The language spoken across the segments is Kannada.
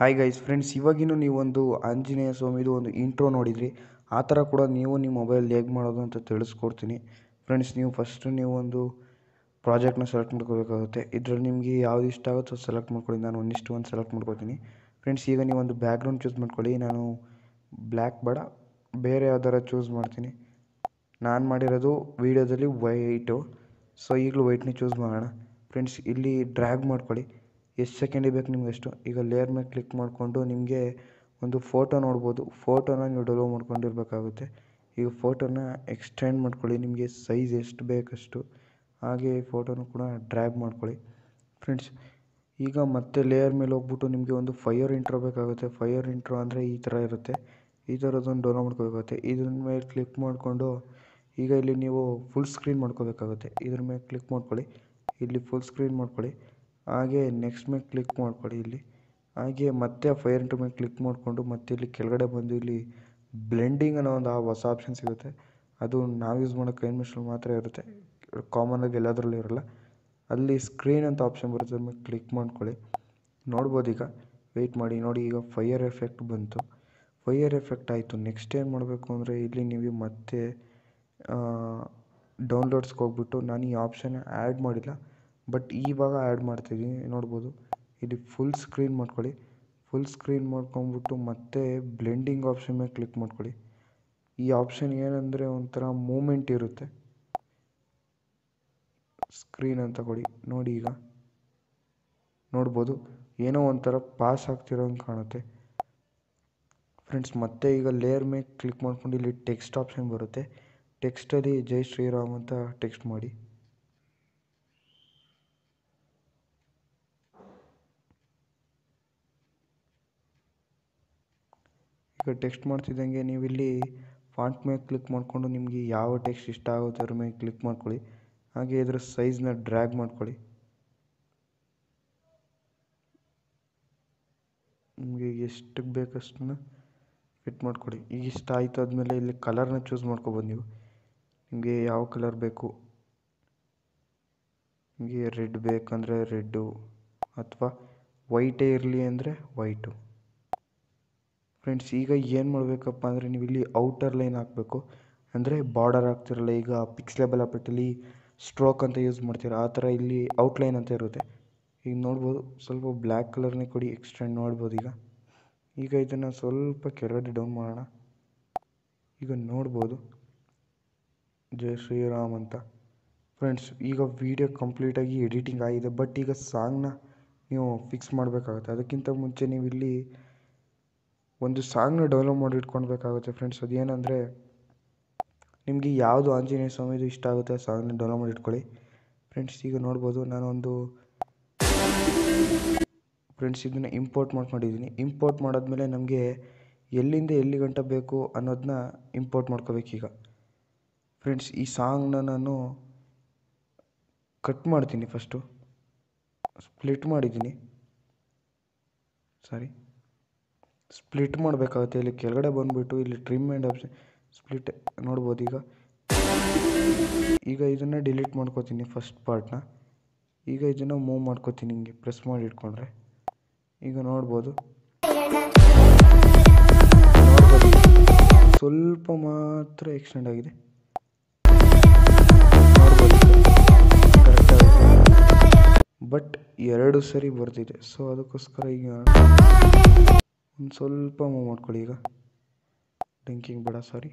ಹಾಯ್ ಗೈಸ್ ಫ್ರೆಂಡ್ಸ್ ಇವಾಗಿನೂ ನೀವೊಂದು ಆಂಜನೇಯ ಸ್ವಾಮಿದು ಒಂದು ಇಂಟ್ರೋ ನೋಡಿದ್ರಿ ಆ ಥರ ಕೂಡ ನೀವು ನಿಮ್ಮ ಮೊಬೈಲ್ ಹೇಗೆ ಮಾಡೋದು ಅಂತ ತಿಳಿಸ್ಕೊಡ್ತೀನಿ ಫ್ರೆಂಡ್ಸ್ ನೀವು ಫಸ್ಟು ನೀವು ಒಂದು ಪ್ರಾಜೆಕ್ಟ್ನ ಸೆಲೆಕ್ಟ್ ಮಾಡ್ಕೋಬೇಕಾಗುತ್ತೆ ಇದರಲ್ಲಿ ನಿಮಗೆ ಯಾವ್ದು ಇಷ್ಟ ಆಗುತ್ತೋ ಅದು ಸೆಲೆಕ್ಟ್ ಮಾಡ್ಕೊಳ್ಳಿ ನಾನು ಒಂದಿಷ್ಟು ಒಂದು ಸೆಲೆಕ್ಟ್ ಮಾಡ್ಕೊತೀನಿ ಫ್ರೆಂಡ್ಸ್ ಈಗ ನೀವು ಒಂದು ಬ್ಯಾಕ್ಗ್ರೌಂಡ್ ಚೂಸ್ ಮಾಡ್ಕೊಳ್ಳಿ ನಾನು ಬ್ಲ್ಯಾಕ್ ಬೇಡ ಬೇರೆ ಯಾವ್ದಾರ ಚೂಸ್ ಮಾಡ್ತೀನಿ ನಾನು ಮಾಡಿರೋದು ವೀಡಿಯೋದಲ್ಲಿ ವೈಟು ಸೊ ಈಗಲೂ ವೈಟ್ನೇ ಚೂಸ್ ಮಾಡೋಣ ಫ್ರೆಂಡ್ಸ್ ಇಲ್ಲಿ ಡ್ರ್ಯಾಗ್ ಮಾಡ್ಕೊಳ್ಳಿ ಎಷ್ಟು ಸೆಕೆಂಡಿಗೆ ಬೇಕು ನಿಮ್ಗೆ ಅಷ್ಟು ಈಗ ಲೇಯರ್ ಮೇಲೆ ಕ್ಲಿಕ್ ಮಾಡಿಕೊಂಡು ನಿಮಗೆ ಒಂದು ಫೋಟೋ ನೋಡ್ಬೋದು ಫೋಟೋನ ನೀವು ಡೌನ್ಲೋಡ್ ಮಾಡ್ಕೊಂಡಿರ್ಬೇಕಾಗುತ್ತೆ ಈಗ ಫೋಟೋನ ಎಕ್ಸ್ಟೆಂಡ್ ಮಾಡ್ಕೊಳ್ಳಿ ನಿಮಗೆ ಸೈಜ್ ಎಷ್ಟು ಬೇಕಷ್ಟು ಹಾಗೆ ಫೋಟೋನು ಕೂಡ ಡ್ರ್ಯಾಗ್ ಮಾಡ್ಕೊಳ್ಳಿ ಫ್ರೆಂಡ್ಸ್ ಈಗ ಮತ್ತೆ ಲೇಯರ್ ಮೇಲೆ ಹೋಗ್ಬಿಟ್ಟು ನಿಮಗೆ ಒಂದು ಫೈಯರ್ ಇಂಟ್ರೋ ಬೇಕಾಗುತ್ತೆ ಫೈಯರ್ ಇಂಟ್ರೋ ಅಂದರೆ ಈ ಥರ ಇರುತ್ತೆ ಈ ಥರದೊಂದು ಡೌನ್ಲೋಡ್ ಮಾಡ್ಕೋಬೇಕಾಗುತ್ತೆ ಇದ್ರ ಮೇಲೆ ಕ್ಲಿಕ್ ಮಾಡಿಕೊಂಡು ಈಗ ಇಲ್ಲಿ ನೀವು ಫುಲ್ ಸ್ಕ್ರೀನ್ ಮಾಡ್ಕೋಬೇಕಾಗುತ್ತೆ ಇದ್ರ ಮೇಲೆ ಕ್ಲಿಕ್ ಮಾಡ್ಕೊಳ್ಳಿ ಇಲ್ಲಿ ಫುಲ್ ಸ್ಕ್ರೀನ್ ಮಾಡ್ಕೊಳ್ಳಿ ಹಾಗೆ ನೆಕ್ಸ್ಟ್ ಮೇಲೆ ಕ್ಲಿಕ್ ಮಾಡ್ಕೊಳ್ಳಿ ಇಲ್ಲಿ ಹಾಗೆ ಮತ್ತೆ ಫೈರ್ ಇಂಟ್ರೋ ಮೇಲೆ ಕ್ಲಿಕ್ ಮಾಡಿಕೊಂಡು ಮತ್ತೆ ಇಲ್ಲಿ ಕೆಳಗಡೆ ಬಂದು ಇಲ್ಲಿ ಬ್ಲೆಂಡಿಂಗ್ ಅನ್ನೋ ಒಂದು ಆ ಹೊಸ ಆಪ್ಷನ್ ಸಿಗುತ್ತೆ ಅದು ನಾವು ಯೂಸ್ ಮಾಡೋ ಕೈನ್ ಮಿಷನ್ ಮಾತ್ರ ಇರುತ್ತೆ ಕಾಮನಾಗಿ ಎಲ್ಲದರಲ್ಲೂ ಇರಲ್ಲ ಅಲ್ಲಿ ಸ್ಕ್ರೀನ್ ಅಂತ ಆಪ್ಷನ್ ಬರುತ್ತೆ ಅದ್ರ ಮೇಲೆ ಕ್ಲಿಕ್ ಮಾಡ್ಕೊಳ್ಳಿ ನೋಡ್ಬೋದು ಈಗ ವೆಯ್ಟ್ ಮಾಡಿ ನೋಡಿ ಈಗ ಫೈಯರ್ ಎಫೆಕ್ಟ್ ಬಂತು ಫೈಯರ್ ಎಫೆಕ್ಟ್ ಆಯಿತು ನೆಕ್ಸ್ಟ್ ಏನು ಮಾಡಬೇಕು ಅಂದರೆ ಇಲ್ಲಿ ನೀವು ಮತ್ತೆ ಡೌನ್ಲೋಡ್ಸ್ಗೆ ಹೋಗ್ಬಿಟ್ಟು ನಾನು ಈ ಆಪ್ಷನ್ ಆ್ಯಡ್ ಮಾಡಿಲ್ಲ ಬಟ್ ಇವಾಗ ಆ್ಯಡ್ ಮಾಡ್ತಿದ್ದೀನಿ ನೋಡ್ಬೋದು ಇಲ್ಲಿ ಫುಲ್ ಸ್ಕ್ರೀನ್ ಮಾಡ್ಕೊಳ್ಳಿ ಫುಲ್ ಸ್ಕ್ರೀನ್ ಮಾಡ್ಕೊಂಬಿಟ್ಟು ಮತ್ತೆ ಬ್ಲೆಂಡಿಂಗ್ ಆಪ್ಷನ್ ಮೇಲೆ ಕ್ಲಿಕ್ ಮಾಡ್ಕೊಳ್ಳಿ ಈ ಆಪ್ಷನ್ ಏನಂದರೆ ಒಂಥರ ಮೂಮೆಂಟ್ ಇರುತ್ತೆ ಸ್ಕ್ರೀನ್ ಅಂತ ಕೊಡಿ ನೋಡಿ ಈಗ ನೋಡ್ಬೋದು ಏನೋ ಒಂಥರ ಪಾಸ್ ಆಗ್ತಿರೋಂಗೆ ಕಾಣುತ್ತೆ ಫ್ರೆಂಡ್ಸ್ ಮತ್ತೆ ಈಗ ಲೇಯರ್ ಮೇಲೆ ಕ್ಲಿಕ್ ಮಾಡ್ಕೊಂಡು ಇಲ್ಲಿ ಟೆಕ್ಸ್ಟ್ ಆಪ್ಷನ್ ಬರುತ್ತೆ ಟೆಕ್ಸ್ಟಲ್ಲಿ ಜೈ ಶ್ರೀರಾಮ್ ಅಂತ ಟೆಕ್ಸ್ಟ್ ಮಾಡಿ ಈಗ ಟೆಕ್ಸ್ಟ್ ಮಾಡ್ತಿದ್ದಂಗೆ ನೀವು ಇಲ್ಲಿ ಫಾಂಟ್ ಮೇಲೆ ಕ್ಲಿಕ್ ಮಾಡಿಕೊಂಡು ನಿಮಗೆ ಯಾವ ಟೆಕ್ಸ್ಟ್ ಇಷ್ಟ ಆಗುತ್ತೆ ಅದ್ರ ಮೇಲೆ ಕ್ಲಿಕ್ ಮಾಡ್ಕೊಳ್ಳಿ ಹಾಗೆ ಇದರ ಸೈಜ್ನ ಡ್ರ್ಯಾಗ್ ಮಾಡ್ಕೊಳ್ಳಿ ನಿಮಗೆ ಎಷ್ಟಕ್ಕೆ ಬೇಕಷ್ಟನ್ನ ಫಿಟ್ ಮಾಡ್ಕೊಳ್ಳಿ ಈಗ ಇಷ್ಟ ಆಯಿತು ಆದಮೇಲೆ ಇಲ್ಲಿ ಕಲರ್ನ ಚೂಸ್ ಮಾಡ್ಕೊಬೋದು ನೀವು ನಿಮಗೆ ಯಾವ ಕಲರ್ ಬೇಕು ನಿಮಗೆ ರೆಡ್ ಬೇಕಂದರೆ ರೆಡ್ಡು ಅಥವಾ ವೈಟೇ ಇರಲಿ ಅಂದರೆ ವೈಟು ಫ್ರೆಂಡ್ಸ್ ಈಗ ಏನು ಮಾಡಬೇಕಪ್ಪ ಅಂದರೆ ನೀವು ಇಲ್ಲಿ ಔಟರ್ ಲೈನ್ ಹಾಕಬೇಕು ಅಂದರೆ ಬಾರ್ಡರ್ ಹಾಕ್ತಿರಲ್ಲ ಈಗ ಪಿಕ್ಸ್ಲೆಬಲ್ ಆಪಟ್ಟಲ್ಲಿ ಸ್ಟ್ರೋಕ್ ಅಂತ ಯೂಸ್ ಮಾಡ್ತೀರ ಆ ಥರ ಇಲ್ಲಿ ಔಟ್ಲೈನ್ ಅಂತ ಇರುತ್ತೆ ಈಗ ನೋಡ್ಬೋದು ಸ್ವಲ್ಪ ಬ್ಲ್ಯಾಕ್ ಕಲರ್ನೇ ಕೊಡಿ ಎಕ್ಸ್ಟೆಂಡ್ ನೋಡ್ಬೋದು ಈಗ ಈಗ ಇದನ್ನು ಸ್ವಲ್ಪ ಕೆಳಗಡೆ ಡೌನ್ ಮಾಡೋಣ ಈಗ ನೋಡ್ಬೋದು ಜೈ ಶ್ರೀರಾಮ್ ಅಂತ ಫ್ರೆಂಡ್ಸ್ ಈಗ ವಿಡಿಯೋ ಕಂಪ್ಲೀಟಾಗಿ ಎಡಿಟಿಂಗ್ ಆಗಿದೆ ಬಟ್ ಈಗ ಸಾಂಗ್ನ ನೀವು ಫಿಕ್ಸ್ ಮಾಡಬೇಕಾಗುತ್ತೆ ಅದಕ್ಕಿಂತ ಮುಂಚೆ ನೀವು ಇಲ್ಲಿ ಒಂದು ಸಾಂಗ್ನ ಡೌನ್ಲೋಡ್ ಮಾಡಿ ಇಟ್ಕೊಳ್ಬೇಕಾಗುತ್ತೆ ಫ್ರೆಂಡ್ಸ್ ಅದೇನೆಂದರೆ ನಿಮಗೆ ಯಾವುದು ಆಂಜನೇಯ ಸ್ವಾಮಿದು ಇಷ್ಟ ಆಗುತ್ತೆ ಆ ಸಾಂಗ್ನ ಡೌನ್ಲೋಡ್ ಮಾಡಿ ಇಟ್ಕೊಳ್ಳಿ ಫ್ರೆಂಡ್ಸ್ ಈಗ ನೋಡ್ಬೋದು ನಾನೊಂದು ಫ್ರೆಂಡ್ಸ್ ಇದನ್ನು ಇಂಪೋರ್ಟ್ ಮಾಡ್ಕೊಂಡಿದ್ದೀನಿ ಇಂಪೋರ್ಟ್ ಮಾಡಾದ್ಮೇಲೆ ನಮಗೆ ಎಲ್ಲಿಂದ ಎಲ್ಲಿ ಗಂಟ ಬೇಕು ಅನ್ನೋದನ್ನ ಇಂಪೋರ್ಟ್ ಮಾಡ್ಕೋಬೇಕೀಗ ಫ್ರೆಂಡ್ಸ್ ಈ ಸಾಂಗ್ನ ನಾನು ಕಟ್ ಮಾಡ್ತೀನಿ ಫಸ್ಟು ಸ್ಪ್ಲಿಟ್ ಮಾಡಿದ್ದೀನಿ ಸಾರಿ ಸ್ಪ್ಲಿಟ್ ಮಾಡಬೇಕಾಗುತ್ತೆ ಇಲ್ಲಿ ಕೆಳಗಡೆ ಬಂದುಬಿಟ್ಟು ಇಲ್ಲಿ ಟ್ರಿಮ್ ಆ್ಯಂಡ್ ಆಪ್ಷನ್ ಸ್ಪ್ಲಿಟ್ ನೋಡ್ಬೋದು ಈಗ ಈಗ ಇದನ್ನು ಡಿಲೀಟ್ ಮಾಡ್ಕೋತೀನಿ ಫಸ್ಟ್ ಪಾರ್ಟ್ನ ಈಗ ಇದನ್ನು ಮೂವ್ ಮಾಡ್ಕೋತೀನಿ ಹಿಂಗೆ ಪ್ರೆಸ್ ಮಾಡಿ ಇಟ್ಕೊಂಡ್ರೆ ಈಗ ನೋಡ್ಬೋದು ನೋಡ್ಬೋದು ಸ್ವಲ್ಪ ಮಾತ್ರ ಎಕ್ಸ್ಟೆಂಡ್ ಆಗಿದೆ ಬಟ್ ಎರಡು ಸರಿ ಬರ್ತಿದೆ ಸೊ ಅದಕ್ಕೋಸ್ಕರ ಈಗ ಒಂದು ಸ್ವಲ್ಪ ಮೂವ್ ಮಾಡ್ಕೊಳ್ಳಿ ಈಗ ಡ್ರಿಂಕಿಂಗ್ ಬೇಡ ಸಾರಿ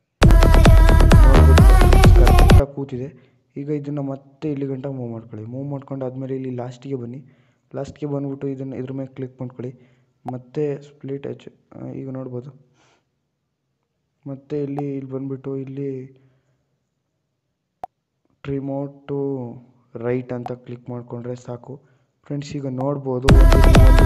ಕರೆಕ್ಟಾಗಿ ಕೂತಿದೆ ಈಗ ಇದನ್ನು ಮತ್ತೆ ಇಲ್ಲಿ ಗಂಟ ಮೂವ್ ಮಾಡ್ಕೊಳ್ಳಿ ಮೂವ್ ಮಾಡ್ಕೊಂಡು ಆದಮೇಲೆ ಇಲ್ಲಿ ಲಾಸ್ಟಿಗೆ ಬನ್ನಿ ಲಾಸ್ಟ್ಗೆ ಬಂದ್ಬಿಟ್ಟು ಇದನ್ನು ಇದ್ರ ಮೇಲೆ ಕ್ಲಿಕ್ ಮಾಡ್ಕೊಳ್ಳಿ ಮತ್ತೆ ಸ್ಪ್ಲಿಟ್ ಎಚ್ ಈಗ ನೋಡ್ಬೋದು ಮತ್ತೆ ಇಲ್ಲಿ ಇಲ್ಲಿ ಬಂದುಬಿಟ್ಟು ಇಲ್ಲಿ ಟ್ರಿಮೋಟು ರೈಟ್ ಅಂತ ಕ್ಲಿಕ್ ಮಾಡಿಕೊಂಡ್ರೆ ಸಾಕು ಫ್ರೆಂಡ್ಸ್ ಈಗ ನೋಡ್ಬೋದು ಒಂದು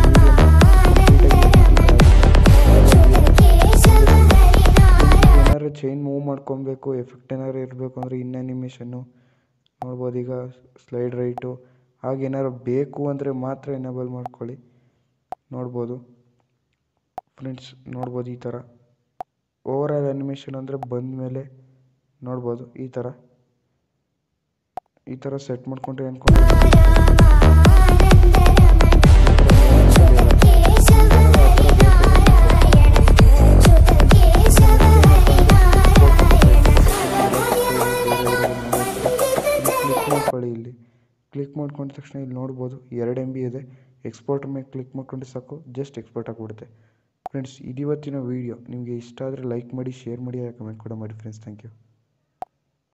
ಏನಾದ್ರು ಚೈನ್ ಮೂವ್ ಮಾಡ್ಕೊಬೇಕು ಎಫೆಕ್ಟ್ ಏನಾದ್ರು ಇರಬೇಕು ಅಂದರೆ ಇನ್ ಅನಿಮೇಷನ್ನು ನೋಡ್ಬೋದು ಈಗ ಸ್ಲೈಡ್ ರೈಟು ಹಾಗೆ ಏನಾದ್ರು ಬೇಕು ಅಂದರೆ ಮಾತ್ರ ಎನೇಬಲ್ ಮಾಡ್ಕೊಳ್ಳಿ ನೋಡ್ಬೋದು ಫ್ರೆಂಡ್ಸ್ ನೋಡ್ಬೋದು ಈ ಥರ ಓವರ್ ಆಲ್ ಅನಿಮೇಷನ್ ಅಂದರೆ ಬಂದ ಮೇಲೆ ನೋಡ್ಬೋದು ಈ ಥರ ಈ ಥರ ಸೆಟ್ ಮಾಡ್ಕೊಂಡ್ರೆ ಅಂದ್ಕೊಂಡು ಮಾಡ್ಕೊಂಡಿದ ತಕ್ಷಣ ಇಲ್ಲಿ ನೋಡ್ಬೋದು ಎರಡು ಎಮ್ ಬಿ ಇದೆ ಎಕ್ಸ್ಪೋರ್ಟ್ ಮೇಲೆ ಕ್ಲಿಕ್ ಮಾಡ್ಕೊಂಡ್ರೆ ಸಾಕು ಜಸ್ಟ್ ಎಕ್ಸ್ಪೋರ್ಟ್ ಆಗಿಬಿಡುತ್ತೆ ಫ್ರೆಂಡ್ಸ್ ಇದಿವತ್ತಿನ ವೀಡಿಯೋ ನಿಮಗೆ ಇಷ್ಟ ಆದರೆ ಲೈಕ್ ಮಾಡಿ ಶೇರ್ ಮಾಡಿ ಕಮೆಂಟ್ ಕೂಡ ಮಾಡಿ ಫ್ರೆಂಡ್ಸ್ ಥ್ಯಾಂಕ್ ಯು